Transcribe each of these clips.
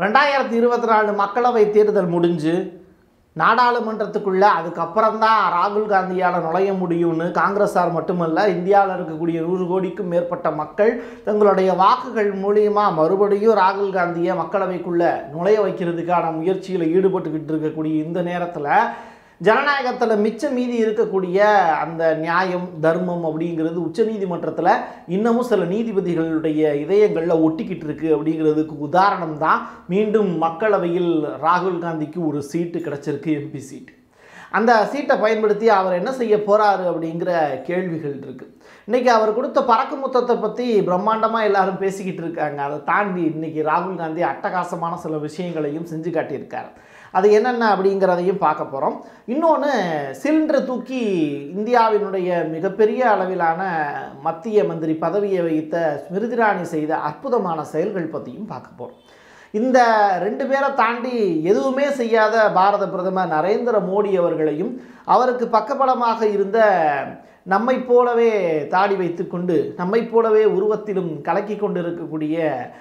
ரெண்டாயிரத்தி இருபத்தி நாலு மக்களவை தேர்தல் முடிஞ்சு நாடாளுமன்றத்துக்குள்ள அதுக்கப்புறம் தான் ராகுல் காந்தியால் நுழைய முடியும்னு காங்கிரஸார் மட்டுமல்ல இந்தியாவில் இருக்கக்கூடிய நூறு கோடிக்கும் மேற்பட்ட மக்கள் தங்களுடைய வாக்குகள் மூலியமா மறுபடியும் ராகுல் காந்தியை மக்களவைக்குள்ள நுழைய வைக்கிறதுக்கான முயற்சியில் ஈடுபட்டுக்கிட்டு இருக்கக்கூடிய இந்த நேரத்தில் ஜனநாயகத்தில் மிச்சம் மீதி இருக்கக்கூடிய அந்த நியாயம் தர்மம் அப்படிங்கிறது உச்சநீதிமன்றத்தில் இன்னமும் சில நீதிபதிகளுடைய இதயங்களில் ஒட்டிக்கிட்டு இருக்கு அப்படிங்கிறதுக்கு உதாரணம் தான் மீண்டும் மக்களவையில் ராகுல் காந்திக்கு ஒரு சீட்டு கிடச்சிருக்கு எம்பி சீட் அந்த சீட்டை பயன்படுத்தி அவர் என்ன செய்ய போறாரு அப்படிங்கிற கேள்விகள் இருக்கு இன்னைக்கு அவர் கொடுத்த பறக்கு முத்தத்தை பற்றி பிரம்மாண்டமாக எல்லாரும் பேசிக்கிட்டு இருக்காங்க அதை தாண்டி இன்னைக்கு ராகுல் காந்தி அட்டகாசமான சில விஷயங்களையும் செஞ்சு காட்டியிருக்காரு அது என்னென்ன அப்படிங்கிறதையும் பார்க்க போகிறோம் இன்னொன்று சிலிண்டரை தூக்கி இந்தியாவினுடைய மிகப்பெரிய அளவிலான மத்திய மந்திரி பதவியை வைத்த ஸ்மிருதி இராணி செய்த அற்புதமான செயல்கள் பற்றியும் பார்க்க போகிறோம் இந்த ரெண்டு பேரை தாண்டி எதுவுமே செய்யாத பாரத பிரதமர் நரேந்திர மோடி அவர்களையும் அவருக்கு பக்கபலமாக இருந்த நம்மை போலவே தாடி வைத்துக்கொண்டு நம்மை போலவே உருவத்திலும் கலக்கி கொண்டு இருக்கக்கூடிய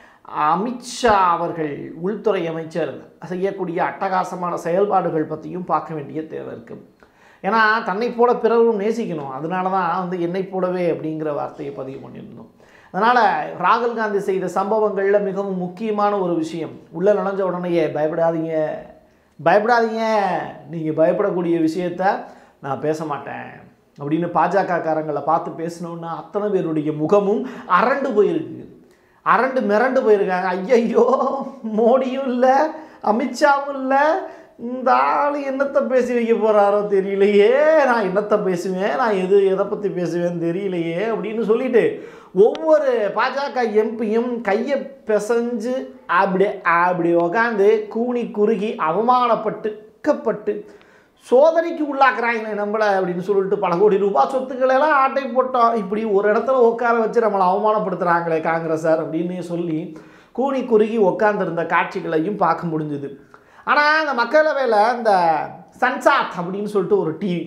அமித்ஷா அவர்கள் உள்துறை அமைச்சர் செய்யக்கூடிய அட்டகாசமான செயல்பாடுகள் பற்றியும் பார்க்க வேண்டிய தேவை இருக்குது ஏன்னா தன்னை போல பிறரும் நேசிக்கணும் அதனால தான் வந்து என்னை போலவே அப்படிங்கிற வார்த்தையை பதிவு பண்ணியிருந்தோம் அதனால் ராகுல் காந்தி செய்த சம்பவங்களில் மிகவும் முக்கியமான ஒரு விஷயம் உள்ளே நுழைஞ்ச உடனேயே பயப்படாதீங்க பயப்படாதீங்க நீங்கள் பயப்படக்கூடிய விஷயத்த நான் பேச மாட்டேன் அப்படின்னு பாஜக காரங்களை பார்த்து பேசினோன்னா அத்தனை பேருடைய முகமும் அரண்டு போயிருக்கு அரண்டு மிரண்டு போயிருக்காங்க ஐயையோ மோடியும் இல்லை அமித்ஷாவும் இல்லை இந்த ஆள் என்னத்தை பேசி வைக்க போகிறாரோ தெரியலையே நான் என்னத்தை பேசுவேன் நான் எது எதை பற்றி பேசுவேன்னு தெரியலையே அப்படின்னு சொல்லிட்டு ஒவ்வொரு பாஜக எம்பியும் கையை பிசைஞ்சு அப்படி அப்படி உக்காந்து கூனி குறுகி அவமானப்பட்டு வெட்கப்பட்டு சோதனைக்கு உள்ளாக்குறாங்க நம்மளை அப்படின்னு சொல்லிட்டு பல கோடி ரூபாய் சொத்துக்களை எல்லாம் ஆட்டை போட்டோம் இப்படி ஒரு இடத்துல உட்கார வச்சு நம்மளை அவமானப்படுத்துகிறாங்களே காங்கிரஸார் அப்படின்னு சொல்லி கூனி குறுகி உட்காந்துருந்த காட்சிகளையும் பார்க்க முடிஞ்சுது ஆனால் அந்த மக்களவையில் இந்த சன்சாத் அப்படின்னு சொல்லிட்டு ஒரு டிவி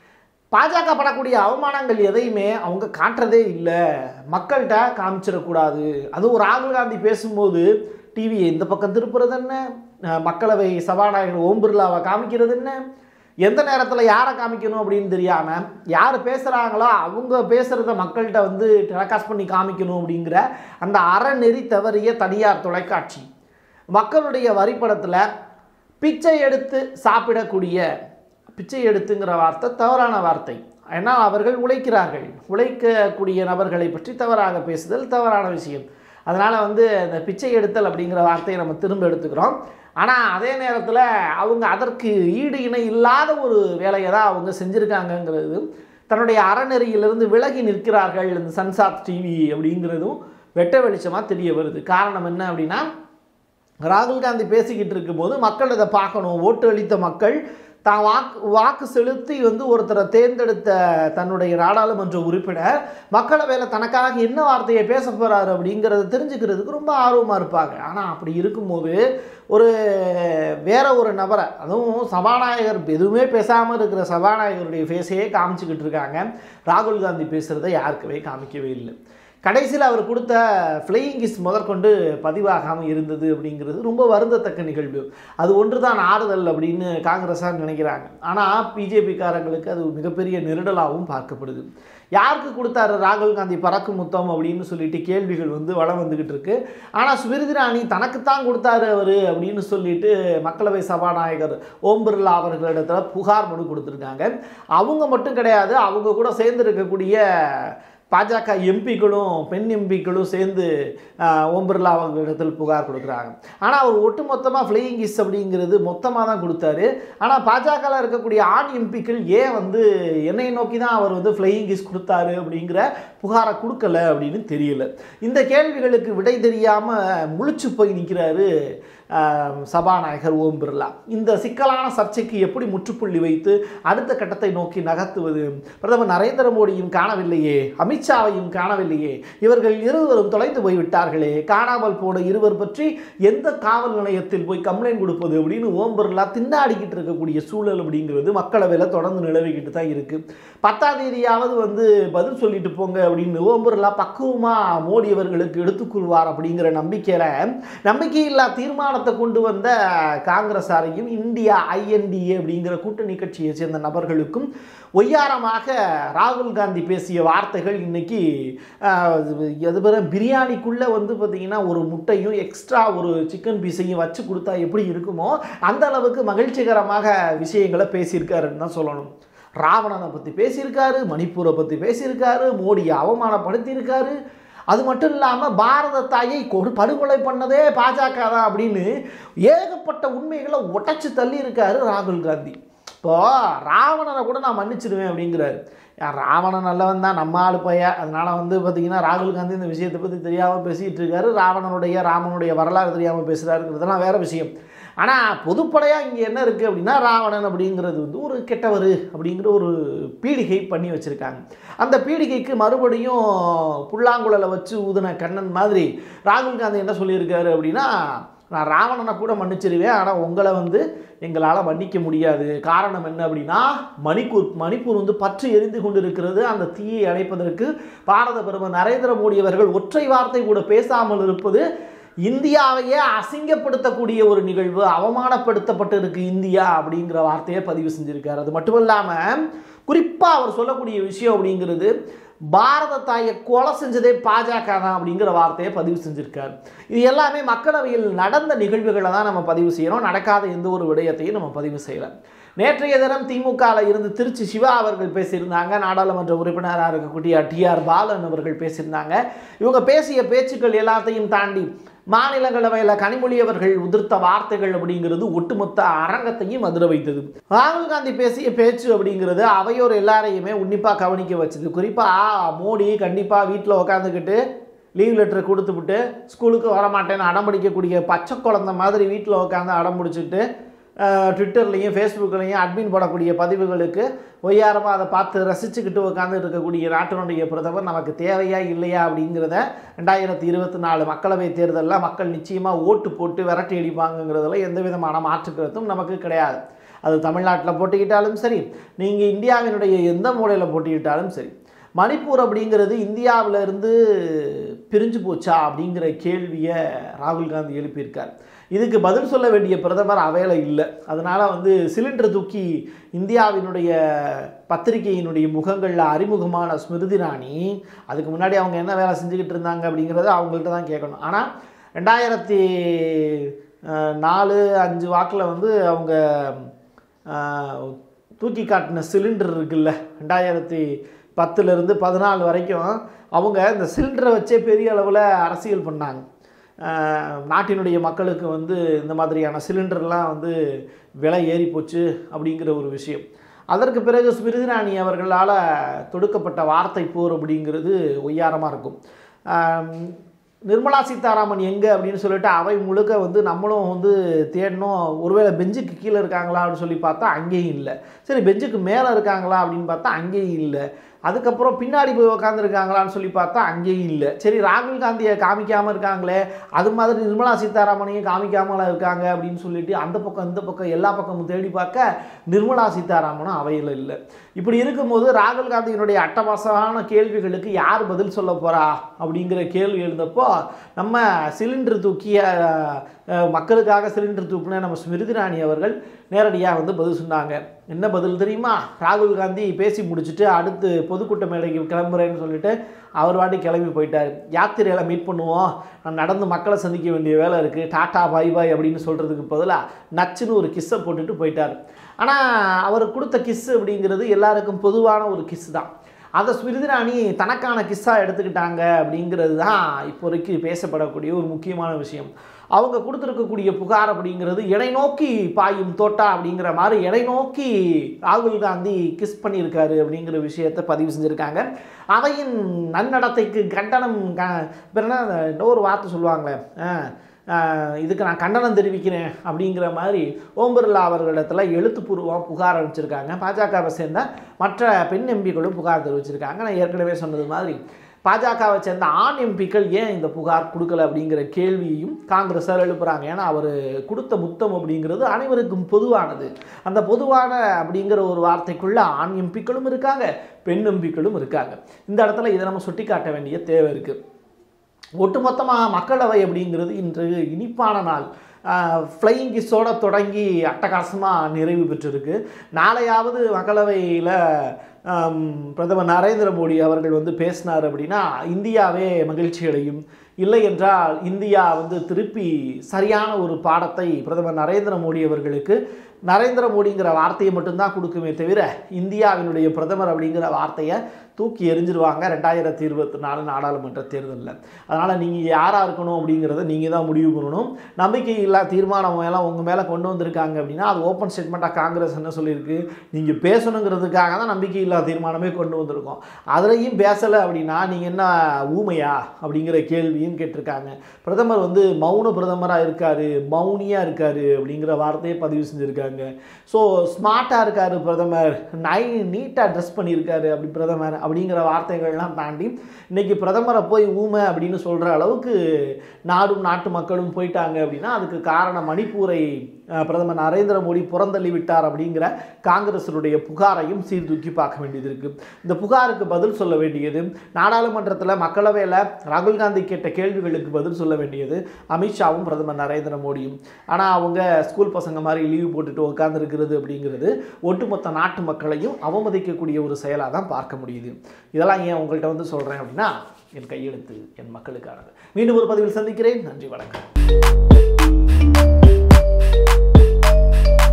பாஜக படக்கூடிய அவமானங்கள் எதையுமே அவங்க காட்டுறதே இல்லை மக்கள்கிட்ட காமிச்சிடக்கூடாது அதுவும் ராகுல் காந்தி பேசும்போது டிவியை இந்த பக்கம் திருப்புறது என்ன அஹ் மக்களவை சபாநாயகர் ஓம் பிர்லாவை காமிக்கிறது என்ன எந்த நேரத்தில் யாரை காமிக்கணும் அப்படின்னு தெரியாமல் யார் பேசுகிறாங்களோ அவங்க பேசுகிறத மக்கள்கிட்ட வந்து டெலகாஸ்ட் பண்ணி காமிக்கணும் அப்படிங்கிற அந்த அறநெறி தவறிய தனியார் தொலைக்காட்சி மக்களுடைய வரிப்படத்தில் பிச்சை எடுத்து சாப்பிடக்கூடிய பிச்சை எடுத்துங்கிற வார்த்தை தவறான வார்த்தை ஏன்னா அவர்கள் உழைக்கிறார்கள் உழைக்கக்கூடிய நபர்களை பற்றி தவறாக பேசுதல் தவறான விஷயம் அதனால் வந்து இந்த பிச்சை எடுத்தல் அப்படிங்கிற வார்த்தையை நம்ம திரும்ப எடுத்துக்கிறோம் ஆனால் அதே நேரத்தில் அவங்க அதற்கு ஈடு இணை இல்லாத ஒரு வேலையை தான் அவங்க செஞ்சுருக்காங்கங்கிறது தன்னுடைய அறநெறியிலிருந்து விலகி நிற்கிறார்கள் இந்த சன்சாத் டிவி அப்படிங்கிறதும் வெட்ட வெளிச்சமாக தெரிய வருது காரணம் என்ன அப்படின்னா ராகுல் காந்தி பேசிக்கிட்டு இருக்கும்போது மக்கள் இதை பார்க்கணும் ஓட்டு அளித்த மக்கள் தான் வாக்கு வாக்கு செலுத்தி வந்து ஒருத்தரை தேர்ந்தெடுத்த தன்னுடைய நாடாளுமன்ற உறுப்பினர் மக்களவையில் தனக்காக என்ன வார்த்தையை பேச போகிறாரு அப்படிங்கிறத தெரிஞ்சுக்கிறதுக்கு ரொம்ப ஆர்வமாக இருப்பாங்க ஆனால் அப்படி இருக்கும்போது ஒரு வேற ஒரு நபரை அதுவும் சபாநாயகர் எதுவுமே பேசாமல் இருக்கிற சபாநாயகருடைய ஃபேஸையே காமிச்சிக்கிட்டு இருக்காங்க ராகுல் காந்தி பேசுகிறத யாருக்குமே காமிக்கவே இல்லை கடைசியில் அவர் கொடுத்த ஃப்ளையிங் கிஸ் முதற்கொண்டு பதிவாகாமல் இருந்தது அப்படிங்கிறது ரொம்ப வருந்தத்தக்க நிகழ்வு அது ஒன்று தான் ஆறுதல் அப்படின்னு காங்கிரஸார் நினைக்கிறாங்க ஆனால் பிஜேபிக்காரங்களுக்கு அது மிகப்பெரிய நெருடலாகவும் பார்க்கப்படுது யாருக்கு கொடுத்தாரு ராகுல் காந்தி பறக்கு முத்தம் அப்படின்னு சொல்லிட்டு கேள்விகள் வந்து வளம் வந்துக்கிட்டு இருக்கு ஆனால் ஸ்மிருதி இராணி தனக்குத்தான் கொடுத்தாரு அவர் அப்படின்னு சொல்லிட்டு மக்களவை சபாநாயகர் ஓம் பிர்லா அவர்களிடத்துல புகார் மனு கொடுத்துருக்காங்க அவங்க மட்டும் கிடையாது அவங்க கூட சேர்ந்து இருக்கக்கூடிய பாஜக எம்பிக்களும் பெண் எம்பிக்களும் சேர்ந்து ஆஹ், ஓம் பிர்லா அவர்களிடத்தில் புகார் கொடுக்குறாங்க ஆனால் அவர் ஒட்டுமொத்தமாக ஃப்ளையிங் கிஸ் அப்படிங்கிறது மொத்தமாக தான் கொடுத்தாரு ஆனால் பாஜகவில் இருக்கக்கூடிய ஆண் எம்பிக்கள் ஏன் வந்து என்னை நோக்கி தான் அவர் வந்து ஃப்ளையிங் கிஸ் கொடுத்தாரு அப்படிங்கிற புகாரை கொடுக்கல அப்படின்னு தெரியல இந்த கேள்விகளுக்கு விடை தெரியாமல் முழிச்சு போய் நிற்கிறாரு ஆஹ், சபாநாயகர் ஓம் பிர்லா இந்த சிக்கலான சர்ச்சைக்கு எப்படி முற்றுப்புள்ளி வைத்து அடுத்த கட்டத்தை நோக்கி நகர்த்துவது பிரதமர் நரேந்திர மோடியும் காணவில்லையே அமித்ஷாவையும் காணவில்லையே இவர்கள் இருவரும் தொலைந்து போய்விட்டார்களே காணாமல் போன இருவர் பற்றி எந்த காவல் நிலையத்தில் போய் கம்ப்ளைண்ட் கொடுப்பது அப்படின்னு ஓம் பிர்லா திண்டாடிக்கிட்டு இருக்கக்கூடிய சூழல் அப்படிங்கிறது மக்களவையில் தொடர்ந்து நிலவிக்கிட்டு தான் இருக்கு பத்தாம் தேதியாவது வந்து பதில் சொல்லிட்டு போங்க அப்படின்னு ஓம் பிர்லா பக்குவமாக மோடி அவர்களுக்கு எடுத்துக்கொள்வார் அப்படிங்கிற நம்பிக்கையில் நம்பிக்கையில்லா தீர்மானம் தீர்மானத்தை கொண்டு வந்த காங்கிரஸாரையும் இந்தியா ஐஎன்டிஏ அப்படிங்கிற கூட்டணி கட்சியை சேர்ந்த நபர்களுக்கும் ஒய்யாரமாக ராகுல் காந்தி பேசிய வார்த்தைகள் இன்னைக்கு அது பிற பிரியாணிக்குள்ளே வந்து பார்த்திங்கன்னா ஒரு முட்டையும் எக்ஸ்ட்ரா ஒரு சிக்கன் பீஸையும் வச்சு கொடுத்தா எப்படி இருக்குமோ அந்த அளவுக்கு மகிழ்ச்சிகரமாக விஷயங்களை பேசியிருக்காருன்னு தான் சொல்லணும் ராவணனை பற்றி பேசியிருக்காரு மணிப்பூரை பற்றி பேசியிருக்காரு மோடியை அவமானப்படுத்தியிருக்காரு அது மட்டும் இல்லாமல் பாரத தாயை கொடு படுகொலை பண்ணதே பாஜக தான் அப்படின்னு ஏகப்பட்ட உண்மைகளை உடைச்சு தள்ளி இருக்காரு ராகுல் காந்தி இப்போ ராவணனை கூட நான் மன்னிச்சிடுவேன் அப்படிங்கிறாரு யார் ராவணன் நல்லவன் தான் நம்ம ஆளு பைய அதனால் வந்து பார்த்திங்கன்னா ராகுல் காந்தி இந்த விஷயத்தை பற்றி தெரியாமல் பேசிகிட்டு இருக்காரு ராவணனுடைய ராமனுடைய வரலாறு தெரியாமல் பேசுகிறாருங்கிறதெல்லாம் வேறு விஷயம் ஆனால் பொதுப்படையாக இங்கே என்ன இருக்குது அப்படின்னா ராவணன் அப்படிங்கிறது வந்து ஒரு கெட்டவர் அப்படிங்கிற ஒரு பீடிகை பண்ணி வச்சுருக்காங்க அந்த பீடிகைக்கு மறுபடியும் புல்லாங்குழலை வச்சு ஊதின கண்ணன் மாதிரி ராகுல் காந்தி என்ன சொல்லியிருக்காரு அப்படின்னா நான் ராவணனை கூட மன்னிச்சிருவேன் ஆனால் உங்களை வந்து எங்களால் மன்னிக்க முடியாது காரணம் என்ன அப்படின்னா மணிப்பூர் மணிப்பூர் வந்து பற்று எரிந்து கொண்டு இருக்கிறது அந்த தீயை அணைப்பதற்கு பாரத பிரதமர் நரேந்திர மோடி அவர்கள் ஒற்றை வார்த்தை கூட பேசாமல் இருப்பது இந்தியாவையே அசிங்கப்படுத்தக்கூடிய ஒரு நிகழ்வு அவமானப்படுத்தப்பட்டு இருக்கு இந்தியா அப்படிங்கிற வார்த்தையை பதிவு செஞ்சிருக்காரு அது மட்டும் இல்லாமல் குறிப்பாக அவர் சொல்லக்கூடிய விஷயம் அப்படிங்கிறது பாரத தாயை கொலை செஞ்சதே பாஜக தான் அப்படிங்கிற வார்த்தையை பதிவு செஞ்சிருக்காரு இது எல்லாமே மக்களவையில் நடந்த நிகழ்வுகளை தான் நம்ம பதிவு செய்யணும் நடக்காத எந்த ஒரு விடயத்தையும் நம்ம பதிவு செய்யலாம் நேற்றைய தினம் திமுகவில் இருந்து திருச்சி சிவா அவர்கள் பேசியிருந்தாங்க நாடாளுமன்ற உறுப்பினராக இருக்கக்கூடிய டிஆர் பாலன் அவர்கள் பேசியிருந்தாங்க இவங்க பேசிய பேச்சுக்கள் எல்லாத்தையும் தாண்டி மாநிலங்களவையில் கனிமொழி அவர்கள் உதிர்த்த வார்த்தைகள் அப்படிங்கிறது ஒட்டுமொத்த அரங்கத்தையும் அதிர வைத்தது ராகுல் காந்தி பேசிய பேச்சு அப்படிங்கிறது அவையோர் எல்லாரையுமே உன்னிப்பாக கவனிக்க வச்சது குறிப்பாக மோடி கண்டிப்பாக வீட்டில் உட்காந்துக்கிட்டு லீவ் லெட்டர் கொடுத்துவிட்டு ஸ்கூலுக்கு வரமாட்டேன்னு அடம் பிடிக்கக்கூடிய பச்சை குழந்த மாதிரி வீட்டில் உட்காந்து அடம் பிடிச்சிட்டு ட்விட்டர்லேயும் ஃபேஸ்புக்லேயும் அட்மின் போடக்கூடிய பதிவுகளுக்கு ஒய்யாரமாக அதை பார்த்து ரசிச்சுக்கிட்டு உட்காந்து இருக்கக்கூடிய நாட்டினுடைய பிரதமர் நமக்கு தேவையா இல்லையா அப்படிங்கிறத ரெண்டாயிரத்தி இருபத்தி நாலு மக்களவை தேர்தலில் மக்கள் நிச்சயமாக ஓட்டு போட்டு விரட்டி அடிப்பாங்கங்கிறதுல எந்த விதமான மாற்றுக்கருத்தும் நமக்கு கிடையாது அது தமிழ்நாட்டில் போட்டிக்கிட்டாலும் சரி நீங்கள் இந்தியாவினுடைய எந்த மூலையில் போட்டிக்கிட்டாலும் சரி மணிப்பூர் அப்படிங்கிறது இந்தியாவில் இருந்து பிரிஞ்சு போச்சா அப்படிங்கிற கேள்வியை ராகுல் காந்தி எழுப்பியிருக்கார் இதுக்கு பதில் சொல்ல வேண்டிய பிரதமர் அவையில் இல்லை அதனால் வந்து சிலிண்டர் தூக்கி இந்தியாவினுடைய பத்திரிகையினுடைய முகங்களில் அறிமுகமான ஸ்மிருதி இராணி அதுக்கு முன்னாடி அவங்க என்ன வேலை செஞ்சுக்கிட்டு இருந்தாங்க அப்படிங்கிறத அவங்கள்ட்ட தான் கேட்கணும் ஆனால் ரெண்டாயிரத்தி அஹ், நாலு அஞ்சு வாக்கில் வந்து அவங்க அஹ், தூக்கி காட்டின சிலிண்டர் இருக்குல்ல ரெண்டாயிரத்தி பத்துலேருந்து பதினாலு வரைக்கும் அவங்க இந்த சிலிண்டரை வச்சே பெரிய அளவில் அரசியல் பண்ணாங்க அஹ், நாட்டினுடைய மக்களுக்கு வந்து இந்த மாதிரியான சிலிண்டர்லாம் வந்து விலை ஏறி போச்சு அப்படிங்கிற ஒரு விஷயம் அதற்கு பிறகு ஸ்மிருதி இராணி அவர்களால் தொடுக்கப்பட்ட வார்த்தை போர் அப்படிங்கிறது ஒய்யாரமாக இருக்கும் அஹ், நிர்மலா சீதாராமன் எங்கே அப்படின்னு சொல்லிட்டு அவை முழுக்க வந்து நம்மளும் வந்து தேடணும் ஒருவேளை பெஞ்சுக்கு கீழே இருக்காங்களா அப்படின்னு சொல்லி பார்த்தா அங்கேயும் இல்லை சரி பெஞ்சுக்கு மேலே இருக்காங்களா அப்படின்னு பார்த்தா அங்கேயும் இல்லை அதுக்கப்புறம் பின்னாடி போய் உக்காந்துருக்காங்களான்னு சொல்லி பார்த்தா அங்கேயும் இல்லை சரி ராகுல் காந்தியை காமிக்காமல் இருக்காங்களே அது மாதிரி நிர்மலா சீதாராமனையும் காமிக்காமலாம் இருக்காங்க அப்படின்னு சொல்லிட்டு அந்த பக்கம் இந்த பக்கம் எல்லா பக்கமும் தேடி பார்க்க நிர்மலா சீதாராமனும் அவையில் இல்லை இப்படி இருக்கும்போது ராகுல் காந்தியினுடைய அட்டகாசமான கேள்விகளுக்கு யார் பதில் சொல்ல போறா அப்படிங்கிற கேள்வி எழுந்தப்போ நம்ம சிலிண்டர் தூக்கிய அஹ், மக்களுக்காக சிலிண்டர் தூக்குன நம்ம ஸ்மிருதி இராணி அவர்கள் நேரடியாக வந்து பதில் சொன்னாங்க என்ன பதில் தெரியுமா ராகுல் காந்தி பேசி முடிச்சுட்டு அடுத்து பொதுக்கூட்ட மேடைக்கு கிளம்புறேன்னு சொல்லிட்டு அவர் வாட்டி கிளம்பி போயிட்டார் யாத்திரையில் மீட் பண்ணுவோம் நான் நடந்து மக்களை சந்திக்க வேண்டிய வேலை இருக்குது டாட்டா பாய் பாய் அப்படின்னு சொல்கிறதுக்கு பதிலாக நச்சுன்னு ஒரு கிஸ்ஸை போட்டுட்டு போயிட்டார் ஆனால் அவர் கொடுத்த கிஸ் அப்படிங்கிறது எல்லாருக்கும் பொதுவான ஒரு கிஸ் தான் அதை ஸ்மிருதி இராணி தனக்கான கிஸ்ஸாக எடுத்துக்கிட்டாங்க அப்படிங்கிறது தான் இப்போதைக்கு பேசப்படக்கூடிய ஒரு முக்கியமான விஷயம் அவங்க கொடுத்துருக்கக்கூடிய புகார் அப்படிங்கிறது எடை நோக்கி பாயும் தோட்டா அப்படிங்கிற மாதிரி எடை நோக்கி ராகுல் காந்தி கிஸ் பண்ணியிருக்காரு அப்படிங்கிற விஷயத்தை பதிவு செஞ்சுருக்காங்க அவையின் நன்னடத்தைக்கு கண்டனம் க வேற என்ன இன்னொரு வார்த்தை சொல்லுவாங்களே ஆ, ஆ, இதுக்கு நான் கண்டனம் தெரிவிக்கிறேன் அப்படிங்கிற மாதிரி ஓம் பிர்லா அவர்களிடத்தில் எழுத்துப்பூர்வமாக புகார் அனுப்பிச்சிருக்காங்க பாஜகவை சேர்ந்த மற்ற பெண் எம்பிக்களும் புகார் தெரிவிச்சிருக்காங்க நான் ஏற்கனவே சொன்னது மாதிரி பாஜகவை சேர்ந்த ஆண் எம்பிக்கள் ஏன் இந்த புகார் கொடுக்கல அப்படிங்கிற கேள்வியையும் காங்கிரஸார் எழுப்புறாங்க ஏன்னா அவர் கொடுத்த முத்தம் அப்படிங்கிறது அனைவருக்கும் பொதுவானது அந்த பொதுவான அப்படிங்கிற ஒரு வார்த்தைக்குள்ள ஆண் எம்பிக்களும் இருக்காங்க பெண் எம்பிக்களும் இருக்காங்க இந்த இடத்துல இதை நம்ம சுட்டி காட்ட வேண்டிய தேவை இருக்குது ஒட்டுமொத்தமாக மக்களவை அப்படிங்கிறது இன்று இனிப்பான நாள் ஃப்ளையிங் கிஸ்ஸோட தொடங்கி அட்டகாசமாக நிறைவு பெற்றிருக்கு நாளையாவது மக்களவையில் பிரதமர் நரேந்திர மோடி அவர்கள் வந்து பேசினார் அப்படின்னா இந்தியாவே மகிழ்ச்சி அடையும் இல்லை என்றால் இந்தியா வந்து திருப்பி சரியான ஒரு பாடத்தை பிரதமர் நரேந்திர மோடி அவர்களுக்கு நரேந்திர மோடிங்கிற வார்த்தையை மட்டும்தான் கொடுக்குமே தவிர இந்தியாவினுடைய பிரதமர் அப்படிங்கிற வார்த்தையை தூக்கி எறிஞ்சிருவாங்க ரெண்டாயிரத்தி இருபத்தி நாலு நாடாளுமன்ற தேர்தலில் அதனால் நீங்கள் யாராக இருக்கணும் அப்படிங்கிறத நீங்கள் தான் முடிவு பண்ணணும் நம்பிக்கை இல்லா தீர்மானம் எல்லாம் உங்கள் மேலே கொண்டு வந்திருக்காங்க அப்படின்னா அது ஓப்பன் ஸ்டேட்மெண்ட்டாக காங்கிரஸ் என்ன சொல்லியிருக்கு நீங்கள் பேசணுங்கிறதுக்காக தான் நம்பிக்கை இல்லா தீர்மானமே கொண்டு வந்திருக்கோம் அதுலேயும் பேசலை அப்படின்னா நீங்கள் என்ன ஊமையா அப்படிங்கிற கேள்வியும் கேட்டிருக்காங்க பிரதமர் வந்து மௌன பிரதமராக இருக்கார் மௌனியாக இருக்கார் அப்படிங்கிற வார்த்தையை பதிவு செஞ்சுருக்காங்க ஸோ ஸ்மார்ட்டாக இருக்கார் பிரதமர் நை நீட்டாக ட்ரெஸ் பண்ணியிருக்காரு அப்படி பிரதமர் அப்படிங்கிற வார்த்தைகள்லாம் தாண்டி இன்னைக்கு பிரதமரை போய் ஊமை அப்படின்னு சொல்கிற அளவுக்கு நாடும் நாட்டு மக்களும் போயிட்டாங்க அப்படின்னா அதுக்கு காரணம் மணிப்பூரை அஹ், பிரதமர் நரேந்திர மோடி புறந்தள்ளி விட்டார் அப்படிங்கிற காங்கிரஸினுடைய புகாரையும் சீர்தூக்கி பார்க்க வேண்டியது இருக்குது இந்த புகாருக்கு பதில் சொல்ல வேண்டியது நாடாளுமன்றத்தில் மக்களவையில் ராகுல் காந்தி கேட்ட கேள்விகளுக்கு பதில் சொல்ல வேண்டியது அமித்ஷாவும் பிரதமர் நரேந்திர மோடியும் ஆனால் அவங்க ஸ்கூல் பசங்க மாதிரி லீவு போட்டுட்டு உட்காந்துருக்கிறது அப்படிங்கிறது ஒட்டுமொத்த நாட்டு மக்களையும் அவமதிக்கக்கூடிய ஒரு செயலாக தான் பார்க்க முடியுது இதெல்லாம் ஏன் உங்கள்கிட்ட வந்து சொல்கிறேன் அப்படின்னா என் கையெழுத்து என் மக்களுக்கானது மீண்டும் ஒரு பதிவில் சந்திக்கிறேன் நன்றி வணக்கம்